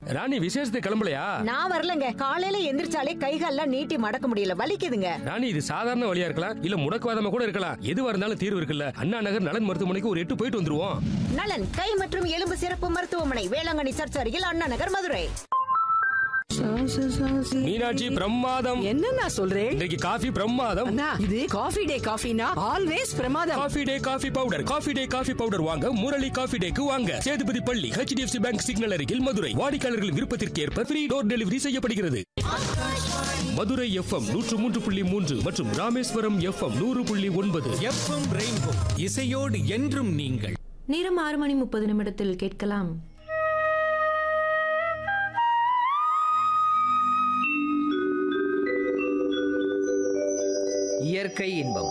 ராணி விசேஷத்துக்கு கிளம்பலையா நான் வரலங்க காலையில எந்திரிச்சாலே கைகால்லாம் நீட்டி மடக்க முடியல வலிக்குதுங்க ராணி இது சாதாரண வழியா இருக்கலாம் இல்ல முடக்குவாதமா கூட இருக்கலாம் எதுவா இருந்தாலும் தீர்வு இருக்குல்ல அண்ணா நகர் நலன் மருத்துவமனைக்கு ஒரு எட்டு போயிட்டு வந்துருவோம் நலன் கை மற்றும் எலும்பு சிறப்பு மருத்துவமனை வேளாங்கண்ணி சர்ச் அருகில் அண்ணா நகர் மதுரை மீனாட்சி பிரமாதம் என்ன நான் சொல்றேன் இன்றைக்கு காஃபி பிரமாதம் அண்ணா இது காஃபி டே காஃபினா ஆல்வேஸ் பிரமாதம் coffee day coffee powder coffee day coffee powder வாங்க முரளி காஃபி டேக்கு வாங்க சேதுபதி பள்ளி ஹெச்டிஎஃப்சி பேங்க் சிக்னல் அருகில் மதுரை வாடிக்கையாளர்களின் விருப்பத்திற்கு ஏற்ப ஃப்ரீ டோர் டெலிவரி செய்யப்படுகிறது மதுரை எஃப்எம் நூற்று மூன்று புள்ளி மூன்று மற்றும் ராமேஸ்வரம் எஃப்எம் நூறு புள்ளி ஒன்பது எஃப்எம் ரெயின்போ இசையோடு என்றும் நீங்கள் நேரம் ஆறு மணி முப்பது நிமிடத்தில் கேட்கலாம் இயற்கை இன்பம்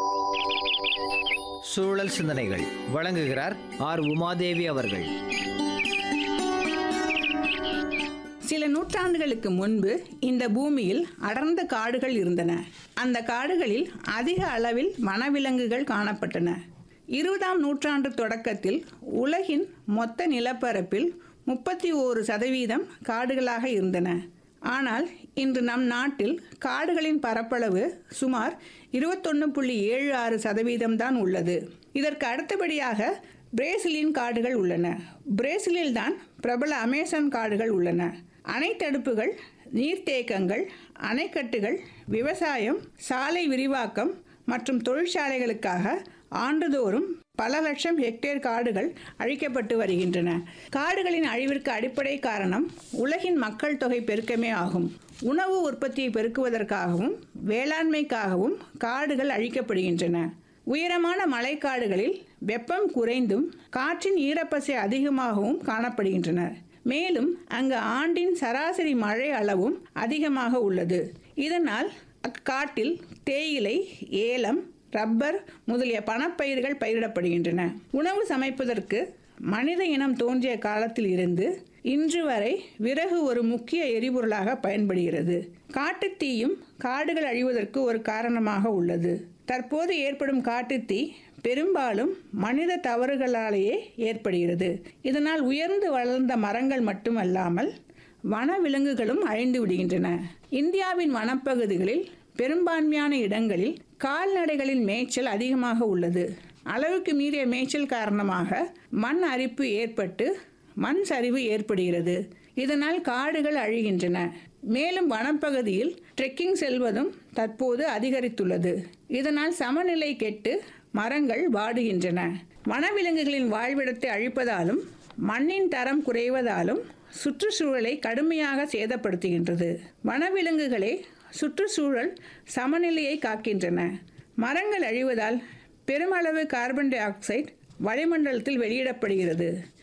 சூழல் சிந்தனைகள் வழங்குகிறார் ஆர் உமாதேவி அவர்கள் சில நூற்றாண்டுகளுக்கு முன்பு இந்த பூமியில் அடர்ந்த காடுகள் இருந்தன அந்த காடுகளில் அதிக அளவில் வனவிலங்குகள் காணப்பட்டன இருபதாம் நூற்றாண்டு தொடக்கத்தில் உலகின் மொத்த நிலப்பரப்பில் முப்பத்தி ஓரு சதவீதம் காடுகளாக இருந்தன ஆனால் இன்று நம் நாட்டில் காடுகளின் பரப்பளவு சுமார் இருபத்தொன்று புள்ளி ஏழு ஆறு சதவீதம் தான் உள்ளது இதற்கு அடுத்தபடியாக பிரேசிலின் காடுகள் உள்ளன பிரேசிலில்தான் பிரபல அமேசான் காடுகள் உள்ளன அணைத்தடுப்புகள் நீர்த்தேக்கங்கள் அணைக்கட்டுகள் விவசாயம் சாலை விரிவாக்கம் மற்றும் தொழிற்சாலைகளுக்காக ஆண்டுதோறும் பல லட்சம் ஹெக்டேர் காடுகள் அழிக்கப்பட்டு வருகின்றன காடுகளின் அழிவிற்கு அடிப்படை காரணம் உலகின் மக்கள் தொகை பெருக்கமே ஆகும் உணவு உற்பத்தியை பெருக்குவதற்காகவும் வேளாண்மைக்காகவும் காடுகள் அழிக்கப்படுகின்றன உயரமான மலைக்காடுகளில் வெப்பம் குறைந்தும் காற்றின் ஈரப்பசை அதிகமாகவும் காணப்படுகின்றன மேலும் அங்கு ஆண்டின் சராசரி மழை அளவும் அதிகமாக உள்ளது இதனால் அக்காட்டில் தேயிலை ஏலம் ரப்பர் முதலிய பணப்பயிர்கள் பயிரிடப்படுகின்றன உணவு சமைப்பதற்கு மனித இனம் தோன்றிய காலத்தில் இருந்து இன்று வரை விறகு ஒரு முக்கிய எரிபொருளாக பயன்படுகிறது காட்டுத்தீயும் காடுகள் அழிவதற்கு ஒரு காரணமாக உள்ளது தற்போது ஏற்படும் காட்டுத்தீ பெரும்பாலும் மனித தவறுகளாலேயே ஏற்படுகிறது இதனால் உயர்ந்து வளர்ந்த மரங்கள் மட்டுமல்லாமல் வனவிலங்குகளும் அழிந்து விடுகின்றன இந்தியாவின் வனப்பகுதிகளில் பெரும்பான்மையான இடங்களில் கால்நடைகளின் மேய்ச்சல் அதிகமாக உள்ளது அளவுக்கு மீறிய மேய்ச்சல் காரணமாக மண் அரிப்பு ஏற்பட்டு மண் சரிவு ஏற்படுகிறது இதனால் காடுகள் அழிகின்றன மேலும் வனப்பகுதியில் ட்ரெக்கிங் செல்வதும் தற்போது அதிகரித்துள்ளது இதனால் சமநிலை கெட்டு மரங்கள் வாடுகின்றன வனவிலங்குகளின் வாழ்விடத்தை அழிப்பதாலும் மண்ணின் தரம் குறைவதாலும் சுற்றுச்சூழலை கடுமையாக சேதப்படுத்துகின்றது வனவிலங்குகளே சுற்றுச்சூழல் சமநிலையை காக்கின்றன மரங்கள் அழிவதால் பெருமளவு கார்பன் டை ஆக்சைடு வளிமண்டலத்தில் வெளியிடப்படுகிறது